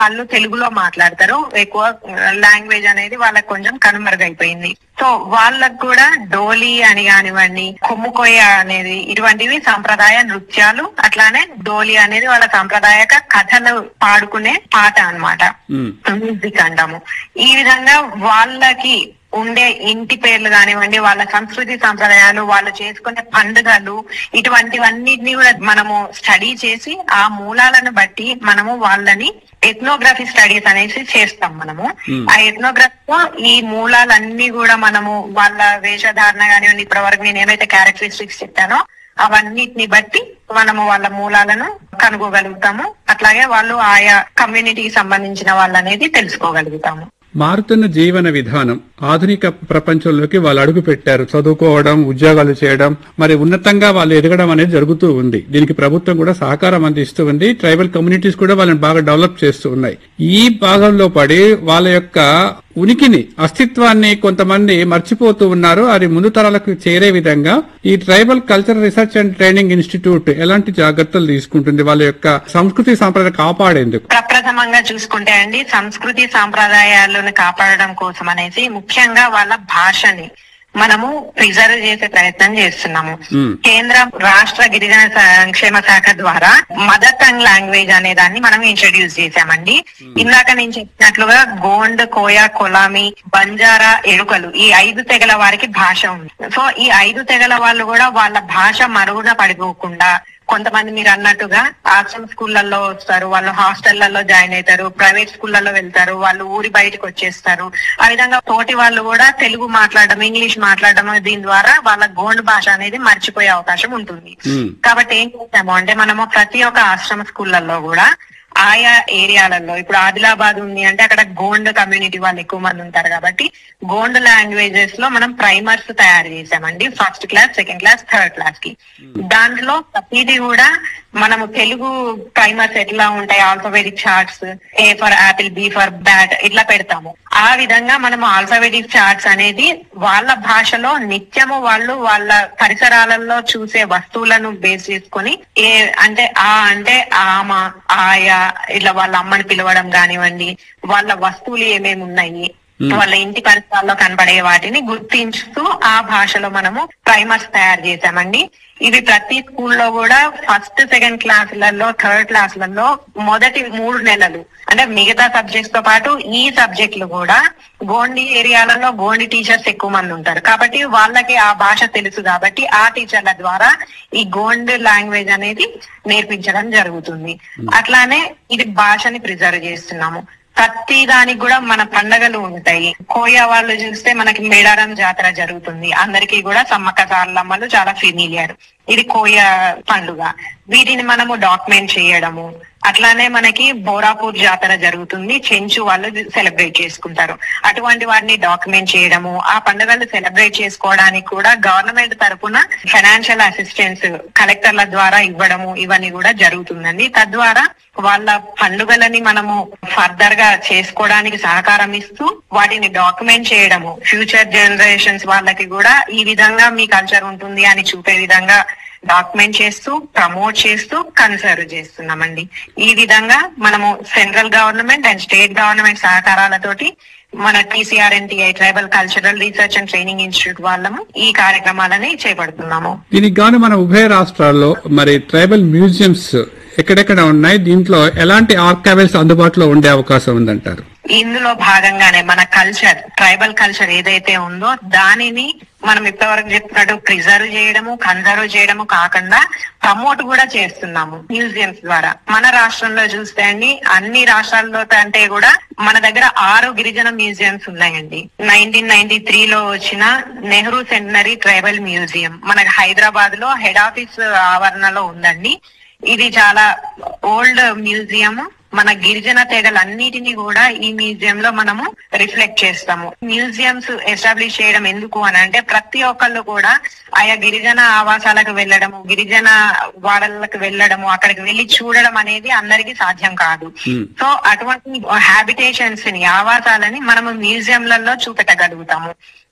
వాళ్ళు తెలుగులో మాట్లాడతారు ఎక్కువ లాంగ్వేజ్ అనేది వాళ్ళకి కొంచెం కనుమరుగైపోయింది సో వాళ్ళకు కూడా డోలి అని కానివ్వండి కొమ్ముకొయ్య అనేది ఇటువంటివి సాంప్రదాయ నృత్యాలు అట్లానే డోలి అనేది వాళ్ళ సాంప్రదాయక కథలు పాడుకునే పాట అన్నమాట ఉమ్. మ్యూజిక్ అంటాము ఈ విధంగా వాళ్ళకి ఉండే ఇంటి పేర్లు కానివ్వండి వాళ్ళ సంస్కృతి సంప్రదాయాలు వాళ్ళు చేసుకునే పండుగలు ఇటువంటివన్నిటిని కూడా మనము స్టడీ చేసి ఆ మూలాలను బట్టి మనము వాళ్ళని ఎథ్నోగ్రఫీ స్టడీస్ అనేసి చేస్తాం మనము Hmm. ఆ ఎథ్నోగ్రఫీ లో ఈ మూలాలన్నీ కూడా మనము వాళ్ళ వేషధారణ కానివ్వండి ఇప్పటి వరకు నేను ఏవైతే క్యారెక్టరిస్టిక్స్ చెప్పానో అవన్నిటిని బట్టి మనము వాళ్ళ మూలాలను కనుగోగలుగుతాము అట్లాగే వాళ్ళు ఆయా కమ్యూనిటీకి సంబంధించిన వాళ్ళు అనేది తెలుసుకోగలుగుతాము మారుతున్న జీవన విధానం ఆధునిక ప్రపంచంలోకి వాళ్ళు అడుగు పెట్టారు చదువుకోవడం ఉద్యోగాలు చేయడం మరి ఉన్నతంగా వాళ్ళు ఎదగడం అనేది జరుగుతూ ఉంది దీనికి ప్రభుత్వం కూడా సహకారం అందిస్తూ ఉంది ట్రైబల్ కమ్యూనిటీస్ కూడా వాళ్ళని బాగా డెవలప్ చేస్తూ ఉన్నాయి ఈ భాగంలో పడి వాళ్ళ యొక్క ఉనికిని అస్తిత్వాన్ని కొంతమంది మర్చిపోతూ ఉన్నారు అది ముందు తరాలకు చేరే విధంగా ఈ tribal cultural research and training institute ఎలాంటి జాగ్రత్తలు తీసుకుంటుంది వాళ్ళ యొక్క సంస్కృతి సాంప్రదాయం కాపాడేందుకు ప్రప్రథమంగా చూసుకుంటే అండి సంస్కృతి సాంప్రదాయాలను కాపాడడం కోసం అనేసి ముఖ్యంగా వాళ్ళ భాషని మనము ప్రిజర్వ్ చేసే ప్రయత్నం చేస్తున్నాము Hmm. కేంద్ర రాష్ట్ర గిరిజన సంక్షేమ శాఖ ద్వారా మదర్ టంగ్ లాంగ్వేజ్ అనే దాన్ని మనం ఇంట్రడ్యూస్ చేశామండి ఇందాక నేను చెప్పినట్లుగా గోండ్ కోయా కొలామి బంజారా ఎరుకలు ఈ ఐదు తెగల వారికి భాష ఉంది సో ఈ ఐదు తెగల వాళ్ళు కూడా వాళ్ళ భాష మరుగున పడిపోకుండా కొంతమంది మీరు అన్నట్టుగా ఆశ్రమ స్కూళ్ళల్లో వస్తారు వాళ్ళు హాస్టళ్లలో జాయిన్ అవుతారు ప్రైవేట్ స్కూళ్ళల్లో వెళ్తారు వాళ్ళు ఊరి బయటకు వచ్చేస్తారు ఆ విధంగా తోటి వాళ్ళు కూడా తెలుగు మాట్లాడడం ఇంగ్లీష్ మాట్లాడడం దీని ద్వారా వాళ్ళ గోండ్ భాష అనేది మర్చిపోయే అవకాశం ఉంటుంది ఉమ్. కాబట్టి ఏం చేస్తాము అంటే మనము ప్రతి ఒక్క ఆశ్రమ స్కూళ్ళల్లో కూడా ఆయా ఏరియాలలో ఇప్పుడు ఆదిలాబాద్ ఉంది అంటే అక్కడ గోండ్ కమ్యూనిటీ వాళ్ళు ఎక్కువ మంది ఉంటారు కాబట్టి గోండ్ లాంగ్వేజెస్ లో మనం ప్రైమర్స్ తయారు చేసామండి first class second class third class కి దాంట్లో ప్రతిదీ కూడా మనము తెలుగు ప్రైమర్స్ ఎట్లా ఉంటాయి alphabetic charts A for apple B for bat ఇట్లా పెడతాము ఆ విధంగా మనము ఆల్ఫాబెటిక్ చార్ట్స్ అనేది వాళ్ళ భాషలో నిత్యము వాళ్ళు వాళ్ళ పరిసరాలలో చూసే వస్తువులను బేస్ చేసుకొని ఏ అంటే ఆ అంటే ఆమ ఆయా ఇట్లా వాళ్ళ అమ్మని పిలవడం కానివ్వండి వాళ్ళ వస్తువులు ఏమేమి ఉన్నాయి వాళ్ళ ఇంటి పరిసరాల్లో కనపడే వాటిని గుర్తించుతూ ఆ భాషలో మనము ప్రైమర్స్ తయారు చేశామండి ఇవి ప్రతి స్కూల్లో కూడా ఫస్ట్ సెకండ్ క్లాసులలో థర్డ్ క్లాసులలో మొదటి మూడు నెలలు అంటే మిగతా సబ్జెక్ట్స్ తో పాటు ఈ సబ్జెక్టులు కూడా గోండి ఏరియాలలో గోండి టీచర్స్ ఎక్కువ మంది ఉంటారు కాబట్టి వాళ్ళకి ఆ భాష తెలుసు కాబట్టి ఆ టీచర్ల ద్వారా ఈ గోండ్ లాంగ్వేజ్ అనేది నేర్పించడం జరుగుతుంది అట్లానే ఇది భాషని ప్రిజర్వ్ చేస్తున్నాము ప్రతి దానికి కూడా మన పండగలు ఉంటాయి కోయ వాళ్ళు చూస్తే మనకి మేడారం జాతర జరుగుతుంది అందరికీ కూడా సమ్మక్క సారలమ్మలు చాలా ఫెమిలియర్ ఇది కోయ పండుగ వీటిని మనము డాక్యుమెంట్ చేయడము అట్లానే మనకి బోరాపూర్ జాతర జరుగుతుంది చెంచు వాళ్ళు సెలబ్రేట్ చేసుకుంటారు అటువంటి వాటిని డాక్యుమెంట్ చేయడము ఆ పండుగలు సెలబ్రేట్ చేసుకోవడానికి కూడా గవర్నమెంట్ తరపున ఫైనాన్షియల్ అసిస్టెన్స్ కలెక్టర్ల ద్వారా ఇవ్వడము ఇవన్నీ కూడా జరుగుతుందండి తద్వారా వాళ్ళ పండుగలని మనము ఫర్దర్ గా చేసుకోవడానికి సహకారం ఇస్తూ వాటిని డాక్యుమెంట్ చేయడము ఫ్యూచర్ జనరేషన్స్ వాళ్ళకి కూడా ఈ విధంగా మీ కల్చర్ ఉంటుంది అని చూపే విధంగా డాక్యుమెంట్ చేస్తూ ప్రమోట్ చేస్తూ కన్సర్వ్ చేస్తున్నామండి ఈ విధంగా మనము central government and state government సహకారాలతోటి మన TCRNTI tribal cultural research and training institute వాళ్ళము ఈ కార్యక్రమాలని చేపడుతున్నాము దీనికి గాను మన ఉభయ రాష్ట్రాల్లో మరి ట్రైబల్ మ్యూజియంస్ ఎక్కడెక్కడ ఉన్నాయి దీంట్లో ఎలాంటి ఆర్కైవల్స్ అందుబాటులో ఉండే అవకాశం ఉందంటారు ఇందులో భాగంగానే మన కల్చర్ ట్రైబల్ కల్చర్ ఏదైతే ఉందో దానిని మనం ఇప్పటివరకు చెప్పినట్టు ప్రిజర్వ్ చేయడము కన్జర్వ్ చేయడము కాకుండా ప్రమోట్ కూడా చేస్తున్నాము మ్యూజియంస్ ద్వారా మన రాష్ట్రంలో చూస్తే అండి అన్ని రాష్ట్రాల్లో కంటే కూడా మన దగ్గర ఆరు గిరిజన మ్యూజియంస్ ఉన్నాయండి నైన్టీన్ నైన్టీ త్రీ లో వచ్చిన నెహ్రూ సెంటనరీ ట్రైబల్ మ్యూజియం మనకి హైదరాబాద్ లో హెడ్ ఆఫీస్ ఆవరణలో ఉందండి ఇది చాలా ఓల్డ్ మ్యూజియం మన గిరిజన తెగలన్నిటిని కూడా ఈ మ్యూజియం లో మనము రిఫ్లెక్ట్ చేస్తాము మ్యూజియంస్ ఎస్టాబ్లిష్ చేయడం ఎందుకు అని అంటే ప్రతి ఒక్కళ్ళు కూడా ఆయా గిరిజన ఆవాసాలకు వెళ్ళడము గిరిజన వాడలకు వెళ్ళడము అక్కడికి వెళ్ళి చూడడం అనేది అందరికీ సాధ్యం కాదు Hmm. సో అటువంటి హ్యాబిటేషన్స్ ని ఆవాసాలని మనము మ్యూజియంలలో చూపెట్టగలుగుతాము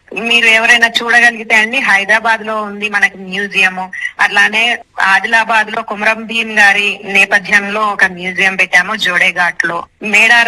మీరు ఎవరైనా చూడగలిగితే అండి హైదరాబాద్ లో ఉంది మనకి మ్యూజియం అట్లానే ఆదిలాబాద్ లో కుమరం భీమ్ గారి నేపథ్యంలో ఒక మ్యూజియం పెట్టాము జోడేఘాట్ లో మేడారం